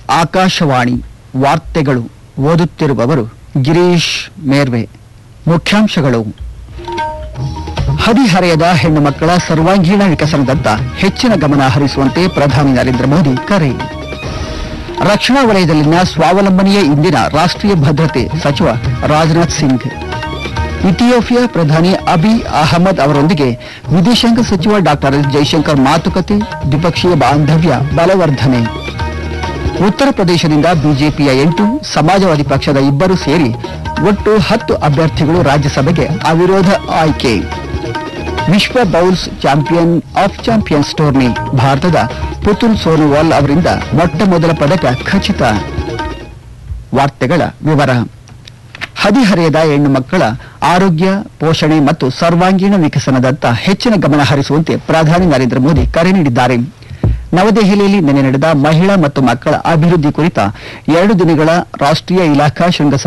ಆಕಾಶವಾಣಿ ವಾರ್ತೆಗಳು ಓದುತ್ತಿರುವವರು ಗಿರೀಶ್ ಮೇರ್ವೆ ಮುಖ್ಯಾಂಶಗಳು ಹದಿಹರೆಯದ ಹೆಣ್ಣು ಮಕ್ಕಳ ಸರ್ವಾಂಗೀಣ ವಿಕಸನದತ್ತ ಹೆಚ್ಚಿನ ಗಮನ ಹರಿಸುವಂತೆ ಪ್ರಧಾನಿ ನರೇಂದ್ರ ಮೋದಿ ಕರೆ ರಕ್ಷಣಾ ವಲಯದಲ್ಲಿನ ಸ್ವಾವಲಂಬನೆಯೇ ಇಂದಿನ ರಾಷ್ಟ್ರೀಯ ಭದ್ರತೆ ಸಚಿವ ರಾಜನಾಥ್ ಸಿಂಗ್ ಇಥಿಯೋಪಿಯಾ ಪ್ರಧಾನಿ ಅಬಿ ಅಹಮದ್ ಅವರೊಂದಿಗೆ ವಿದೇಶಾಂಗ ಸಚಿವ ಡಾಕ್ಟರ್ ಎಸ್ ಜೈಶಂಕರ್ ಮಾತುಕತೆ ದ್ವಿಪಕ್ಷೀಯ ಬಾಂಧವ್ಯ ಬಲವರ್ಧನೆ ಉತ್ತರ ಪ್ರದೇಶದಿಂದ ಬಿಜೆಪಿಯ ಎಂಟು ಸಮಾಜವಾದಿ ಪಕ್ಷದ ಇಬ್ಬರು ಸೇರಿ ಒಟ್ಟು ಹತ್ತು ಅಭ್ಯರ್ಥಿಗಳು ರಾಜ್ಯಸಭೆಗೆ ಅವಿರೋಧ ಆಯ್ಕೆ ವಿಶ್ವ bowls champion of champions tourney ಭಾರತದ ಪುತುಲ್ ಸೋನೋವಾಲ್ ಅವರಿಂದ ಮೊಟ್ಟ ಮೊದಲ ಪದಕ ಖಚಿತ ವಾರ್ತೆಗಳ ವಿವರ ಹದಿಹರೆಯದ ಹೆಣ್ಣು ಮಕ್ಕಳ ಆರೋಗ್ಯ ಪೋಷಣೆ ಮತ್ತು ಸರ್ವಾಂಗೀಣ ವಿಕಸನದತ್ತ ಹೆಚ್ಚಿನ ಗಮನ ಹರಿಸುವಂತೆ ಪ್ರಧಾನಿ ನರೇಂದ್ರ ಮೋದಿ ಕರೆ ನೀಡಿದ್ದಾರೆ ನವದೆಹಲಿಯಲ್ಲಿ ನಿನ್ನೆ ನಡೆದ ಮಹಿಳಾ ಮತ್ತು ಮಕ್ಕಳ ಅಭಿವೃದ್ಧಿ ಕುರಿತ ಎರಡು ದಿನಗಳ ರಾಷ್ಟ್ರೀಯ ಇಲಾಖಾ ಶೃಂಗಸಭೆ